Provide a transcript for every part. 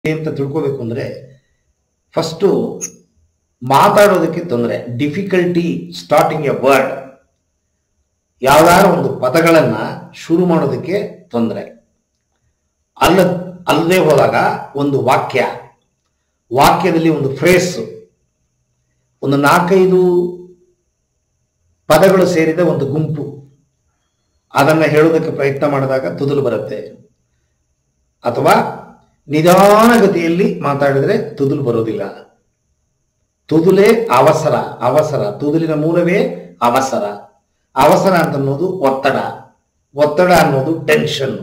ಅಂತ ತಿಳ್ಕೋಬೇಕು ಅಂದ್ರೆ ಫಸ್ಟು ಮಾತಾಡೋದಕ್ಕೆ ತೊಂದರೆ ಡಿಫಿಕಲ್ಟಿ ಸ್ಟಾರ್ಟಿಂಗ್ ಎ ವರ್ಡ್ ಯಾವ್ದಾರ ಒಂದು ಪದಗಳನ್ನ ಶುರು ಮಾಡೋದಕ್ಕೆ ತೊಂದರೆ ಅಲ್ಲ ಅಲ್ಲದೆ ಹೋದಾಗ ಒಂದು ವಾಕ್ಯ ವಾಕ್ಯದಲ್ಲಿ ಒಂದು ಫ್ರೇಸ್ ಒಂದು ನಾಲ್ಕೈದು ಪದಗಳು ಸೇರಿದ ಒಂದು ಗುಂಪು ಅದನ್ನು ಹೇಳೋದಕ್ಕೆ ಪ್ರಯತ್ನ ಮಾಡಿದಾಗ ತುದುಲು ಬರುತ್ತೆ ಅಥವಾ ನಿಧಾನಗತಿಯಲ್ಲಿ ಮಾತಾಡಿದ್ರೆ ತುದುಲು ಬರೋದಿಲ್ಲ ತುದುಲೇ ಅವಸರ ಅವಸರ ತುದುಲಿನ ಮೂಲವೇ ಅವಸರ ಅವಸರ ಅಂತ ಅನ್ನೋದು ಒತ್ತಡ ಒತ್ತಡ ಅನ್ನೋದು ಟೆನ್ಷನ್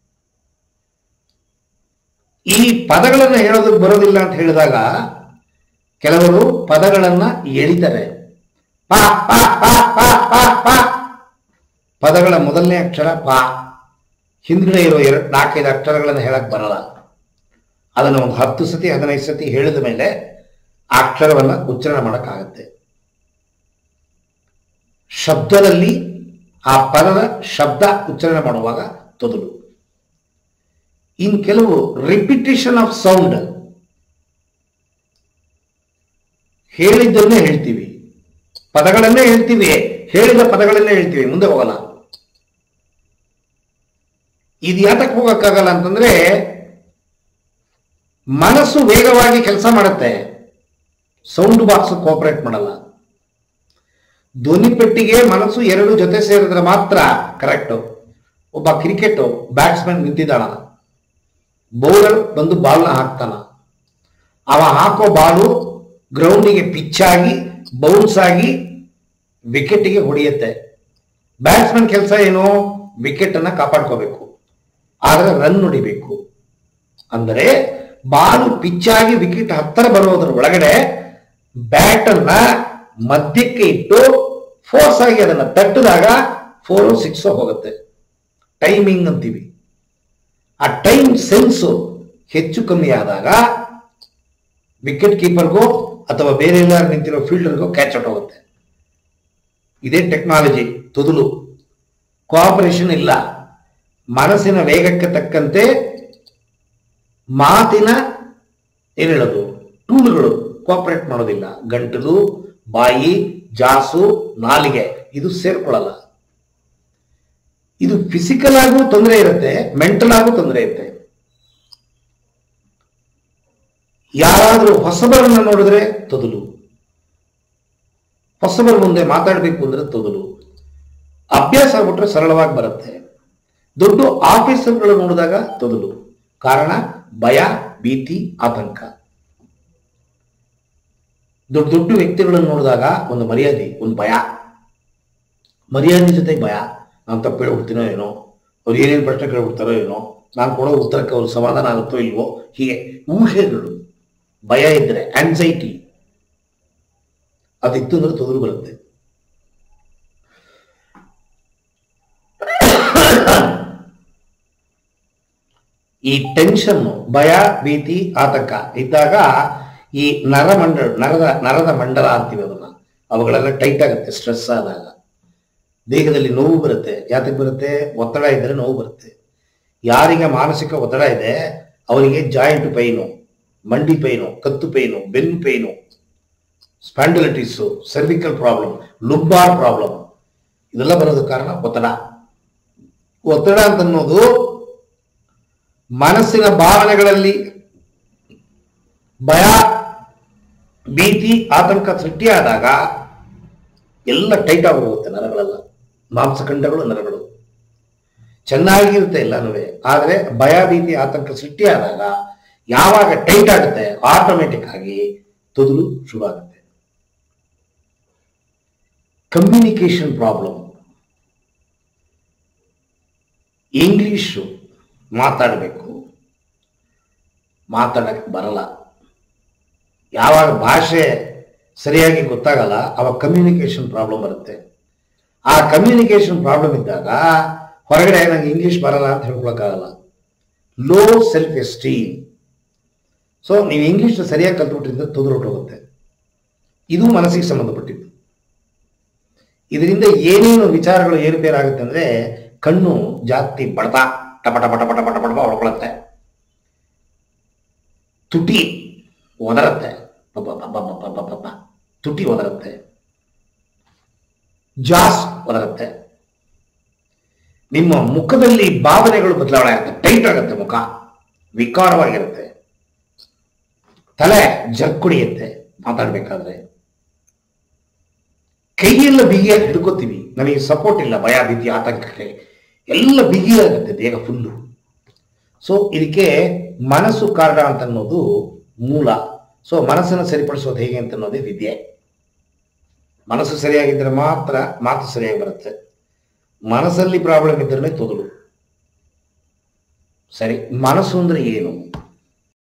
ಈ ಪದಗಳನ್ನು ಹೇಳೋದಕ್ಕೆ ಬರೋದಿಲ್ಲ ಅಂತ ಹೇಳಿದಾಗ ಕೆಲವರು ಪದಗಳನ್ನ ಎಳಿತಾರೆ ಪ, ಪ, ಪ, ಪ, ಪ, ಪ. ಪದಗಳ ಮೊದಲನೇ ಅಕ್ಷರ ಪ ಹಿಂದ್ಗಡೆ ಇರೋ ಎರಡು ನಾಲ್ಕೈದು ಅಕ್ಷರಗಳನ್ನು ಹೇಳಕ್ ಬರಲ್ಲ ಅದನ್ನು ಒಂದು ಹತ್ತು ಸತಿ ಹದಿನೈದು ಸತಿ ಹೇಳಿದ ಮೇಲೆ ಆ ಅಕ್ಷರವನ್ನ ಉಚ್ಚಾರಣೆ ಮಾಡೋಕ್ಕಾಗತ್ತೆ ಶಬ್ದದಲ್ಲಿ ಆ ಪದದ ಶಬ್ದ ಉಚ್ಚಾರಣೆ ಮಾಡುವಾಗ ತೊದಲು ಇನ್ ಕೆಲವು ರಿಪಿಟೇಷನ್ ಆಫ್ ಸೌಂಡ್ ಹೇಳಿದ್ದನ್ನೇ ಹೇಳ್ತೀವಿ ಪದಗಳನ್ನೇ ಹೇಳ್ತೀವಿ ಹೇಳಿದ ಪದಗಳನ್ನೇ ಹೇಳ್ತೀವಿ ಮುಂದೆ ಹೋಗಲ್ಲ ಇದು ಯಾತಕ್ಕೆ ಹೋಗಕ್ಕಾಗಲ್ಲ ಅಂತಂದ್ರೆ ಮನಸ್ಸು ವೇಗವಾಗಿ ಕೆಲಸ ಮಾಡುತ್ತೆ ಸೌಂಡ್ ಬಾಕ್ಸ್ ಕೋಪರೇಟ್ ಮಾಡಲ್ಲ ಧ್ವನಿ ಪೆಟ್ಟಿಗೆ ಮನಸ್ಸು ಎರಡು ಜೊತೆ ಸೇರಿದ್ರೆ ಮಾತ್ರ ಕರೆಕ್ಟ್ ಒಬ್ಬ ಕ್ರಿಕೆಟ್ ಬ್ಯಾಟ್ಸ್ಮನ್ ನಿಂತಿದ್ದಾನ ಬೌಲರ್ ಬಂದು ಬಾಲ್ನ ಹಾಕ್ತಾನ ಅವ ಹಾಕೋ ಬಾಲು ಗ್ರೌಂಡಿಗೆ ಪಿಚ್ ಆಗಿ ಬೌನ್ಸ್ ಆಗಿ ವಿಕೆಟ್ಗೆ ಹೊಡೆಯುತ್ತೆ ಬ್ಯಾಟ್ಸ್ಮನ್ ಕೆಲಸ ಏನು ವಿಕೆಟ್ ಅನ್ನ ಕಾಪಾಡ್ಕೋಬೇಕು ಆದ್ರೆ ರನ್ ಹೊಡಿಬೇಕು ಅಂದರೆ ಬಾಲು ಪಿಚ್ ಆಗಿ ವಿಕೆಟ್ ಹತ್ತಿರ ಬರೋದ್ರ ಒಳಗಡೆ ಬ್ಯಾಟ್ ಅನ್ನ ಮಧ್ಯಕ್ಕೆ ಇಟ್ಟು ಫೋರ್ಸ್ ಆಗಿ ಅದನ್ನ ತಟ್ಟಿದಾಗ ಫೋರ್ ಸಿಕ್ಸ್ ಹೋಗುತ್ತೆ ಟೈಮಿಂಗ್ ಅಂತೀವಿ ಆ ಟೈಮ್ ಸೆನ್ಸ್ ಹೆಚ್ಚು ಕಮ್ಮಿ ಆದಾಗ ವಿಕೆಟ್ ಕೀಪರ್ಗೋ ಅಥವಾ ಬೇರೆ ಎಲ್ಲಾರು ನಿಂತಿರೋ ಫೀಲ್ಡರ್ಗೋ ಕ್ಯಾಚ್ ಔಟ್ ಹೋಗುತ್ತೆ ಇದೇ ಟೆಕ್ನಾಲಜಿ ತೊದಲು ಕೋಆಪರೇಷನ್ ಇಲ್ಲ ಮನಸ್ಸಿನ ವೇಗಕ್ಕೆ ತಕ್ಕಂತೆ ಮಾತಿನ ಏನ್ ಹೇಳೋದು ಟೂಲ್ಗಳು ಕೋಆಪರೇಟ್ ಮಾಡೋದಿಲ್ಲ ಗಂಟಲು ಬಾಯಿ ಜಾಸು ನಾಲಿಗೆ ಇದು ಸೇರ್ಕೊಳ್ಳಲ್ಲ ಇದು ಫಿಸಿಕಲ್ ಆಗೂ ತೊಂದರೆ ಇರುತ್ತೆ ಮೆಂಟಲ್ ಆಗೂ ತೊಂದರೆ ಇರುತ್ತೆ ಯಾರಾದರೂ ಹೊಸಬರನ್ನ ನೋಡಿದ್ರೆ ತೊದಲು ಹೊಸಬರ ಮುಂದೆ ಮಾತಾಡಬೇಕು ಅಂದ್ರೆ ತೊದಲು ಅಭ್ಯಾಸ ಆಗ್ಬಿಟ್ರೆ ಸರಳವಾಗಿ ಬರುತ್ತೆ ದೊಡ್ಡ ಆಫೀಸರ್ಗಳು ನೋಡಿದಾಗ ತೊದಲು ಕಾರಣ ಭಯ ಭೀತಿ ಆತಂಕ ದೊಡ್ಡ ದೊಡ್ಡ ವ್ಯಕ್ತಿಗಳನ್ನು ನೋಡಿದಾಗ ಒಂದು ಮರ್ಯಾದೆ ಒಂದು ಭಯ ಮರ್ಯಾದೆ ಜೊತೆಗೆ ಭಯ ನಾನು ತಪ್ಪು ಹೇಳ್ಬಿಡ್ತೀನೋ ಏನೋ ಅವ್ರು ಏನೇನು ಪ್ರಶ್ನೆ ಕೇಳ್ಬಿಡ್ತಾರೋ ಏನೋ ನಾನು ಕೊಡೋ ಉತ್ತರಕ್ಕೆ ಅವ್ರು ಸಮಾಧಾನ ಆಗುತ್ತೋ ಇಲ್ವೋ ಹೀಗೆ ಊಹೆಗಳು ಭಯ ಇದ್ರೆ ಆನ್ಸೈಟಿ ಅದಿತ್ತು ಅಂದ್ರೆ ತೊದಲು ಬರುತ್ತೆ ಈ ಟೆನ್ಷನ್ ಭಯ ಭೀತಿ ಆತಂಕ ಇದ್ದಾಗ ಈ ನರಮಂಡಲ ನರದ ನರದ ಮಂಡಲ ಅಂತೀವಿ ಅದನ್ನ ಅವುಗಳೆಲ್ಲ ಟೈಟ್ ಆಗುತ್ತೆ ಸ್ಟ್ರೆಸ್ ಆದಾಗ ದೇಹದಲ್ಲಿ ನೋವು ಬರುತ್ತೆ ಯಾತಕ್ಕೆ ಬರುತ್ತೆ ಒತ್ತಡ ಇದ್ದರೆ ನೋವು ಬರುತ್ತೆ ಯಾರಿಗೆ ಮಾನಸಿಕ ಒತ್ತಡ ಇದೆ ಅವರಿಗೆ ಜಾಯಿಂಟ್ ಪೈನು ಮಂಡಿ ಪೈನು ಕತ್ತು ಪೈನು ಬೆನ್ನು pain spondylitis cervical problem lumbar problem ಇದೆಲ್ಲ ಬರೋದಕ್ಕೆ ಕಾರಣ ಒತ್ತಡ ಒತ್ತಡ ಅಂತ ಅನ್ನೋದು ಮನಸ್ಸಿನ ಭಾವನೆಗಳಲ್ಲಿ ಭಯ ಭೀತಿ ಆತಂಕ ಸೃಷ್ಟಿಯಾದಾಗ ಎಲ್ಲ ಟೈಟ್ ಆಗಿ ಹೋಗುತ್ತೆ ನರಗಳೆಲ್ಲ ಮಾಂಸಖಂಡಗಳು ನರಗಳು ಚೆನ್ನಾಗಿರುತ್ತೆ ಎಲ್ಲನೂ ಆದರೆ ಭಯ ಭೀತಿ ಆತಂಕ ಸೃಷ್ಟಿಯಾದಾಗ ಯಾವಾಗ ಟೈಟ್ ಆಗುತ್ತೆ ಆಟೋಮೆಟಿಕ್ ಆಗಿ ತೊದಲು ಶುರುವಾಗುತ್ತೆ ಕಮ್ಯುನಿಕೇಶನ್ ಪ್ರಾಬ್ಲಮ್ ಇಂಗ್ಲಿಷು ಮಾತಾಡಬೇಕು ಮಾತಾಡಕ್ಕೆ ಬರಲ್ಲ ಯಾವಾಗ ಭಾಷೆ ಸರಿಯಾಗಿ ಗೊತ್ತಾಗಲ್ಲ ಅವಾಗ ಕಮ್ಯುನಿಕೇಶನ್ ಪ್ರಾಬ್ಲಮ್ ಬರುತ್ತೆ ಆ ಕಮ್ಯುನಿಕೇಶನ್ ಪ್ರಾಬ್ಲಮ್ ಇದ್ದಾಗ ಹೊರಗಡೆ ನಂಗೆ ಇಂಗ್ಲಿಷ್ ಬರಲ್ಲ ಅಂತ ಹೇಳ್ಕೊಳಕ್ಕಾಗಲ್ಲ ಲೋ ಸೆಲ್ಫ್ ಎಸ್ಟೀಮ್ ಸೊ ನೀವು ಇಂಗ್ಲಿಷ್ ಸರಿಯಾಗಿ ಕಲ್ತ್ಬಿಟ್ರಿಂದ ತೊಂದರೆ ಹೋಗುತ್ತೆ ಇದು ಮನಸ್ಸಿಗೆ ಸಂಬಂಧಪಟ್ಟಿದ್ದು ಇದರಿಂದ ಏನೇನು ವಿಚಾರಗಳು ಏರುಪೇರಾಗುತ್ತೆ ಅಂದ್ರೆ ಕಣ್ಣು ಜಾಸ್ತಿ ಬಡತ ಟಪ ಟಪ ಟಪ ಟಪ ಟಪ ಟಪ ಹೊಡ್ಕೊಳತ್ತೆ ತುಟಿ ಒದರತ್ತೆ ಪಪ ತುಟಿ ಒದರತ್ತೆ ಜಾಸ್ ಒದರತ್ತೆ ನಿಮ್ಮ ಮುಖದಲ್ಲಿ ಭಾವನೆಗಳು ಬದಲಾವಣೆ ಆಗುತ್ತೆ ಟೈಟ್ ಆಗುತ್ತೆ ಮುಖ ವಿಕಾರವಾಗಿರುತ್ತೆ ತಲೆ ಜರ್ಕುಡಿಯುತ್ತೆ ಮಾತಾಡ್ಬೇಕಾದ್ರೆ ಕೈಯೆಲ್ಲ ಬಿಗಿಯಾಗಿ ಹಿಡ್ಕೋತೀವಿ ನಮಗೆ ಸಪೋರ್ಟ್ ಇಲ್ಲ ಭಯ ಭೀತಿ ಆತಂಕಕ್ಕೆ ಎಲ್ಲ ಬಿಗಿಯಾಗುತ್ತೆ ದೇಹ ಫುಲ್ಲು ಸೊ ಇದಕ್ಕೆ ಮನಸ್ಸು ಕಾರಣ ಅಂತ ಅನ್ನೋದು ಮೂಲ ಸೊ ಮನಸ್ಸನ್ನು ಸರಿಪಡಿಸೋದು ಹೇಗೆ ಅಂತ ಅನ್ನೋದೇ ವಿದ್ಯೆ ಮನಸ್ಸು ಸರಿಯಾಗಿದ್ದರೆ ಮಾತ್ರ ಮಾತು ಸರಿಯಾಗಿ ಬರುತ್ತೆ ಮನಸ್ಸಲ್ಲಿ ಪ್ರಾಬ್ಲಮ್ ಇದ್ದರೆ ತೊದಲು ಸರಿ ಮನಸ್ಸು ಅಂದ್ರೆ ಏನು